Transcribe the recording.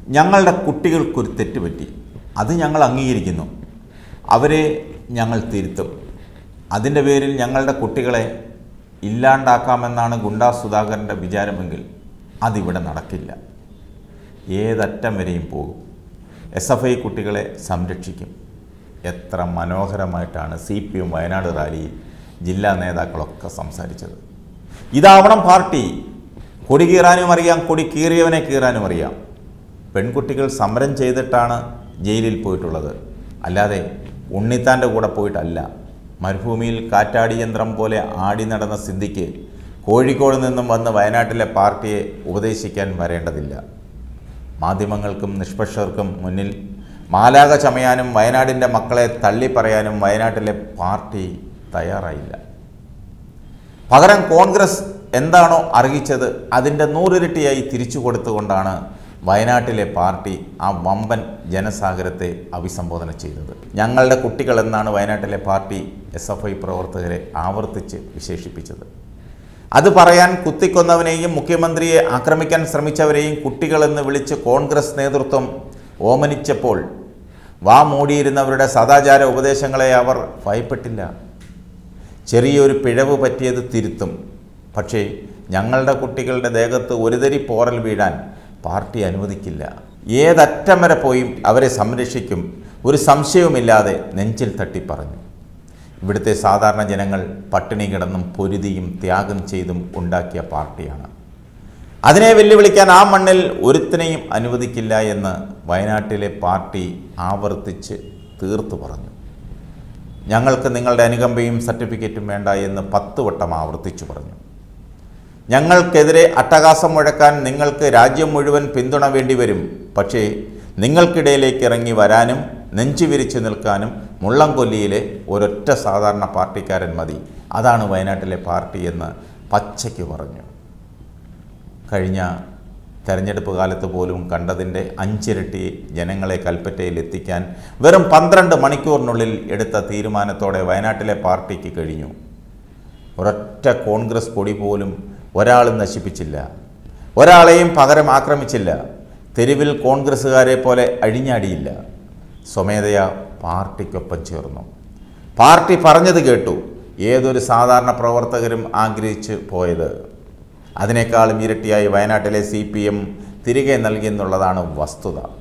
ഞങ്ങളുടെ കുട്ടികൾക്കൊരു തെറ്റ് പറ്റി അത് ഞങ്ങൾ അംഗീകരിക്കുന്നു അവരെ ഞങ്ങൾ തിരുത്തും അതിൻ്റെ പേരിൽ ഞങ്ങളുടെ കുട്ടികളെ ഇല്ലാണ്ടാക്കാമെന്നാണ് ഗുണ്ടാ സുധാകരൻ്റെ വിചാരമെങ്കിൽ അതിവിടെ നടക്കില്ല ഏതറ്റം വരെയും പോകും എസ് എഫ് ഐ കുട്ടികളെ സംരക്ഷിക്കും എത്ര മനോഹരമായിട്ടാണ് സി പി എം വയനാട് റാലിയിൽ ജില്ലാ നേതാക്കളൊക്കെ സംസാരിച്ചത് ഇതാവണം പാർട്ടി കൊടി കീറാനും അറിയാം കൊടി കീറിയവനെ കീറാനും അറിയാം പെൺകുട്ടികൾ സമരം ചെയ്തിട്ടാണ് ജയിലിൽ പോയിട്ടുള്ളത് അല്ലാതെ ഉണ്ണിത്താൻ്റെ കൂടെ പോയിട്ടല്ല മരുഭൂമിയിൽ കാറ്റാടി യന്ത്രം പോലെ ആടി നടന്ന സിദ്ധിക്ക് കോഴിക്കോട് നിന്നും വന്ന് വയനാട്ടിലെ പാർട്ടിയെ ഉപദേശിക്കാൻ വരേണ്ടതില്ല മാധ്യമങ്ങൾക്കും നിഷ്പക്ഷർക്കും മുന്നിൽ മാലാക ചമയാനും വയനാടിൻ്റെ മക്കളെ തള്ളിപ്പറയാനും വയനാട്ടിലെ പാർട്ടി തയ്യാറായില്ല പകരം കോൺഗ്രസ് എന്താണോ അറിയിച്ചത് അതിൻ്റെ നൂറിരട്ടിയായി തിരിച്ചു കൊടുത്തുകൊണ്ടാണ് വയനാട്ടിലെ പാർട്ടി ആ വമ്പൻ ജനസാഗരത്തെ അഭിസംബോധന ചെയ്തത് ഞങ്ങളുടെ കുട്ടികൾ എന്നാണ് വയനാട്ടിലെ പാർട്ടി എസ് എഫ് ഐ പ്രവർത്തകരെ ആവർത്തിച്ച് വിശേഷിപ്പിച്ചത് അത് പറയാൻ കുത്തിക്കൊന്നവനെയും മുഖ്യമന്ത്രിയെ ആക്രമിക്കാൻ ശ്രമിച്ചവരെയും കുട്ടികളെന്ന് വിളിച്ച് കോൺഗ്രസ് നേതൃത്വം ഓമനിച്ചപ്പോൾ വാ മൂടിയിരുന്നവരുടെ സദാചാര ഉപദേശങ്ങളെ അവർ ഭയപ്പെട്ടില്ല ചെറിയൊരു പിഴവ് പറ്റിയത് തിരുത്തും പക്ഷേ ഞങ്ങളുടെ കുട്ടികളുടെ ദേഹത്ത് ഒരു തരി പോറൽ വീഴാൻ പാർട്ടി അനുവദിക്കില്ല ഏതറ്റം വരെ പോയും അവരെ സംരക്ഷിക്കും ഒരു സംശയവുമില്ലാതെ നെഞ്ചിൽ തട്ടി പറഞ്ഞു ഇവിടുത്തെ സാധാരണ ജനങ്ങൾ പട്ടിണി കിടന്നും പൊരുതിയും ത്യാഗം ചെയ്തും ഉണ്ടാക്കിയ പാർട്ടിയാണ് അതിനെ വെല്ലുവിളിക്കാൻ ആ മണ്ണിൽ ഒരുത്തിനെയും അനുവദിക്കില്ല എന്ന് വയനാട്ടിലെ പാർട്ടി ആവർത്തിച്ച് തീർത്തു പറഞ്ഞു ഞങ്ങൾക്ക് നിങ്ങളുടെ അനുകമ്പയും സർട്ടിഫിക്കറ്റും വേണ്ട എന്ന് പത്ത് വട്ടം ആവർത്തിച്ചു പറഞ്ഞു ഞങ്ങൾക്കെതിരെ അട്ടഹാസം മുഴക്കാൻ നിങ്ങൾക്ക് രാജ്യം മുഴുവൻ പിന്തുണ വേണ്ടി വരും പക്ഷേ നിങ്ങൾക്കിടയിലേക്ക് ഇറങ്ങി വരാനും നെഞ്ചു വിരിച്ചു നിൽക്കാനും മുള്ളംകൊല്ലിയിലെ ഒരൊറ്റ സാധാരണ പാർട്ടിക്കാരൻ മതി അതാണ് വയനാട്ടിലെ പാർട്ടി എന്ന് പച്ചയ്ക്ക് പറഞ്ഞു കഴിഞ്ഞ തെരഞ്ഞെടുപ്പ് കാലത്ത് പോലും കണ്ടതിൻ്റെ അഞ്ചിരട്ടി ജനങ്ങളെ കൽപ്പറ്റയിൽ എത്തിക്കാൻ വെറും പന്ത്രണ്ട് മണിക്കൂറിനുള്ളിൽ എടുത്ത തീരുമാനത്തോടെ വയനാട്ടിലെ പാർട്ടിക്ക് കഴിഞ്ഞു ഒരൊറ്റ കോൺഗ്രസ് കൊടി പോലും ഒരാളും നശിപ്പിച്ചില്ല ഒരാളെയും പകരം ആക്രമിച്ചില്ല തെരുവിൽ കോൺഗ്രസ്സുകാരെ പോലെ അഴിഞ്ഞാടിയില്ല സ്വമേധയാ പാർട്ടിക്കൊപ്പം ചേർന്നു പാർട്ടി പറഞ്ഞത് കേട്ടു ഏതൊരു സാധാരണ പ്രവർത്തകരും ആഗ്രഹിച്ച് പോയത് അതിനേക്കാളും ഇരട്ടിയായി വയനാട്ടിലെ സി പി എം തിരികെ നൽകിയെന്നുള്ളതാണ് വസ്തുത